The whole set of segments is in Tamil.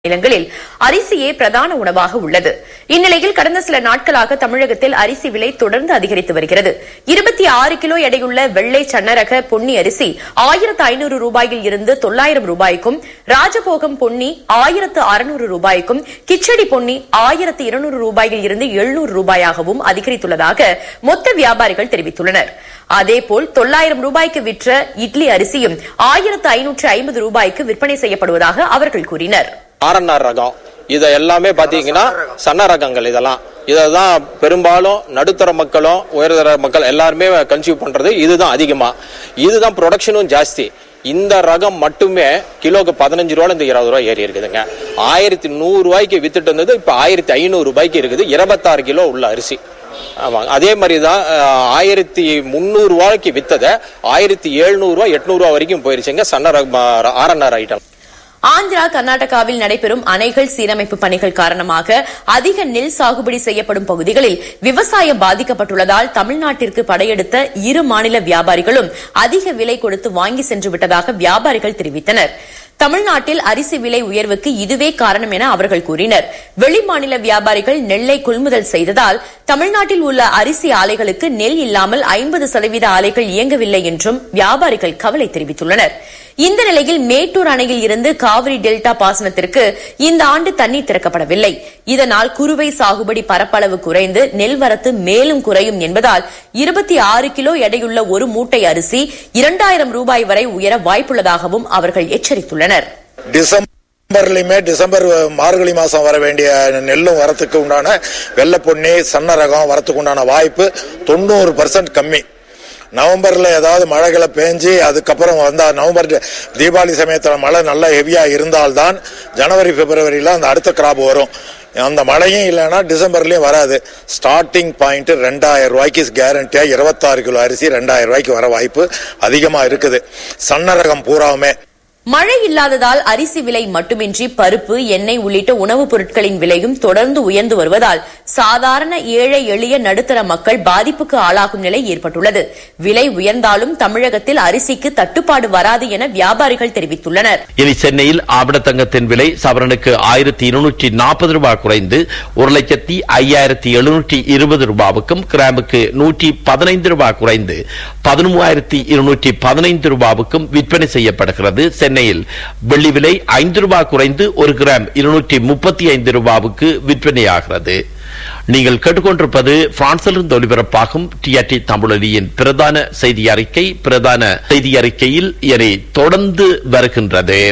மாநிலங்களில் அரிசியே பிரதான உணவாக உள்ளது இந்நிலையில் கடந்த சில நாட்களாக தமிழகத்தில் அரிசி விலை தொடர்ந்து அதிகரித்து வருகிறது இருபத்தி ஆறு கிலோ எடையுள்ள வெள்ளை சன்னரக பொன்னி அரிசி ஆயிரத்து ஐநூறு ரூபாயில் இருந்து தொள்ளாயிரம் ரூபாய்க்கும் ராஜபோகம் பொன்னி ஆயிரத்து அறுநூறு ரூபாய்க்கும் கிச்சடி பொன்னி ஆயிரத்து இருநூறு ரூபாயில் இருந்து எழுநூறு ரூபாயாகவும் அதிகரித்துள்ளதாக மொத்த வியாபாரிகள் தெரிவித்துள்ளனர் அதேபோல் தொள்ளாயிரம் ரூபாய்க்கு விற்ற இட்லி அரிசியும் ஆயிரத்து ஐநூற்று ஐம்பது ரூபாய்க்கு விற்பனை செய்யப்படுவதாக அவர்கள் கூறினர் ஆர்என்ஆர் ரகம் இதை எல்லாமே பாத்தீங்கன்னா சன்ன ரகங்கள் இதெல்லாம் இததான் பெரும்பாலும் நடுத்தர மக்களும் உயர்தர மக்கள் எல்லாருமே கன்சியூம் பண்றது இதுதான் அதிகமா இதுதான் ப்ரொடக்ஷனும் ஜாஸ்தி இந்த ரகம் மட்டுமே கிலோக்கு பதினஞ்சு ரூபாய் இந்த இருபது ரூபாய் ஏறி இருக்குதுங்க ஆயிரத்தி நூறு ரூபாய்க்கு வித்துட்டு இருந்தது இப்ப ஆயிரத்தி ஐநூறு ரூபாய்க்கு இருக்குது இருபத்தாறு கிலோ உள்ள அரிசி ஆமாங்க அதே மாதிரி தான் ஆயிரத்தி முந்நூறு ரூபாய்க்கு வித்ததை ஆயிரத்தி எழுநூறு ரூபாய் எட்நூறு ரூபாய் வரைக்கும் போயிருச்சுங்க சன்ன ரகம் ஆர்என்ஆர் ஐட்டம் ஆந்திரா கர்நாடகாவில் நடைபெறும் அணைகள் சீரமைப்பு பணிகள் காரணமாக அதிக நெல் சாகுபடி செய்யப்படும் பகுதிகளில் விவசாயம் பாதிக்கப்பட்டுள்ளதால் தமிழ்நாட்டிற்கு படையெடுத்த இரு மாநில வியாபாரிகளும் அதிக விலை கொடுத்து வாங்கி சென்று விட்டதாக வியாபாரிகள் தெரிவித்தனர் தமிழ்நாட்டில் அரிசி விலை உயர்வுக்கு இதுவே காரணம் என அவர்கள் கூறினர் வெளிமாநில வியாபாரிகள் நெல்லை கொள்முதல் செய்ததால் தமிழ்நாட்டில் உள்ள அரிசி ஆலைகளுக்கு நெல் இல்லாமல் ஐம்பது சதவீத ஆலைகள் இயங்கவில்லை என்றும் வியாபாரிகள் கவலை தெரிவித்துள்ளனர் இந்த நிலையில் மேட்டூர் அணையில் இருந்து காவிரி டெல்டா பாசனத்திற்கு இந்த ஆண்டு தண்ணீர் திறக்கப்படவில்லை இதனால் குறுவை சாகுபடி பரப்பளவு குறைந்து நெல் வரத்து மேலும் குறையும் என்பதால் இருபத்தி ஆறு கிலோ எடையுள்ள ஒரு மூட்டை அரிசி இரண்டாயிரம் ரூபாய் வரை உயர வாய்ப்புள்ளதாகவும் அவர்கள் எச்சரித்துள்ளனர் டிசம்பர்லயுமே டிசம்பர் மார்கழி மாசம் வர வேண்டிய நெல்லும் வரத்துக்கு உண்டான வெள்ளை பொன்னி சன்ன ரகம் வரத்துக்கு உண்டான வாய்ப்பு தொண்ணூறு பர்சன்ட் கம்மி நவம்பர்ல ஏதாவது மழைகளை பேஞ்சு அதுக்கப்புறம் வந்தா நவம்பர் தீபாவளி சமயத்துல மழை நல்லா ஹெவியா இருந்தால்தான் ஜனவரி பிப்ரவரியில அந்த அடுத்த கிராப் வரும் அந்த மழையும் இல்லைன்னா டிசம்பர்லயும் வராது ஸ்டார்டிங் பாயிண்ட் ரெண்டாயிரம் ரூபாய்க்கு கேரண்டியா இருபத்தாறு கிலோ அரிசி ரெண்டாயிரம் ரூபாய்க்கு வர வாய்ப்பு அதிகமா இருக்குது சன்ன ரகம் பூராவுமே மழை இல்லாததால் அரிசி விலை மட்டுமின்றி பருப்பு எண்ணெய் உள்ளிட்ட உணவுப் பொருட்களின் விலையும் தொடர்ந்து உயர்ந்து வருவதால் சாதாரண ஏழை எளிய நடுத்தர மக்கள் பாதிப்புக்கு ஆளாகும் நிலை ஏற்பட்டுள்ளது விலை உயர்ந்தாலும் தமிழகத்தில் அரிசிக்கு தட்டுப்பாடு வராது என வியாபாரிகள் தெரிவித்துள்ளனர் இனி சென்னையில் ஆபணத்தங்கத்தின் விலை சவரனுக்கு ஆயிரத்தி இருநூற்றி நாற்பது ரூபாய் குறைந்து ஒரு லட்சத்தி ஐயாயிரத்தி எழுநூற்றி இருபது ரூபாவுக்கும் கிராமுக்கு நூற்றி பதினைந்து ரூபாய் குறைந்து பதிமூவாயிரத்தி இருநூற்றி பதினைந்து ரூபாவுக்கும் விற்பனை செய்யப்படுகிறது சென்னையில் வெள்ளி விலை ஐந்து ரூபாய் குறைந்து ஒரு கிராம் இருநூற்றி முப்பத்தி ஐந்து ரூபாவுக்கு விற்பனையாகிறது நீங்கள் கேட்டுக்கொண்டிருப்பது பிரான்சிலிருந்து ஒலிபரப்பாகும் டிஆர்டி தமிழொலியின் பிரதான செய்தி அறிக்கை பிரதான செய்தி அறிக்கையில் இனி தொடர்ந்து வருகின்றது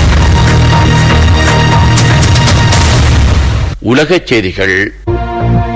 உலகச் செய்திகள்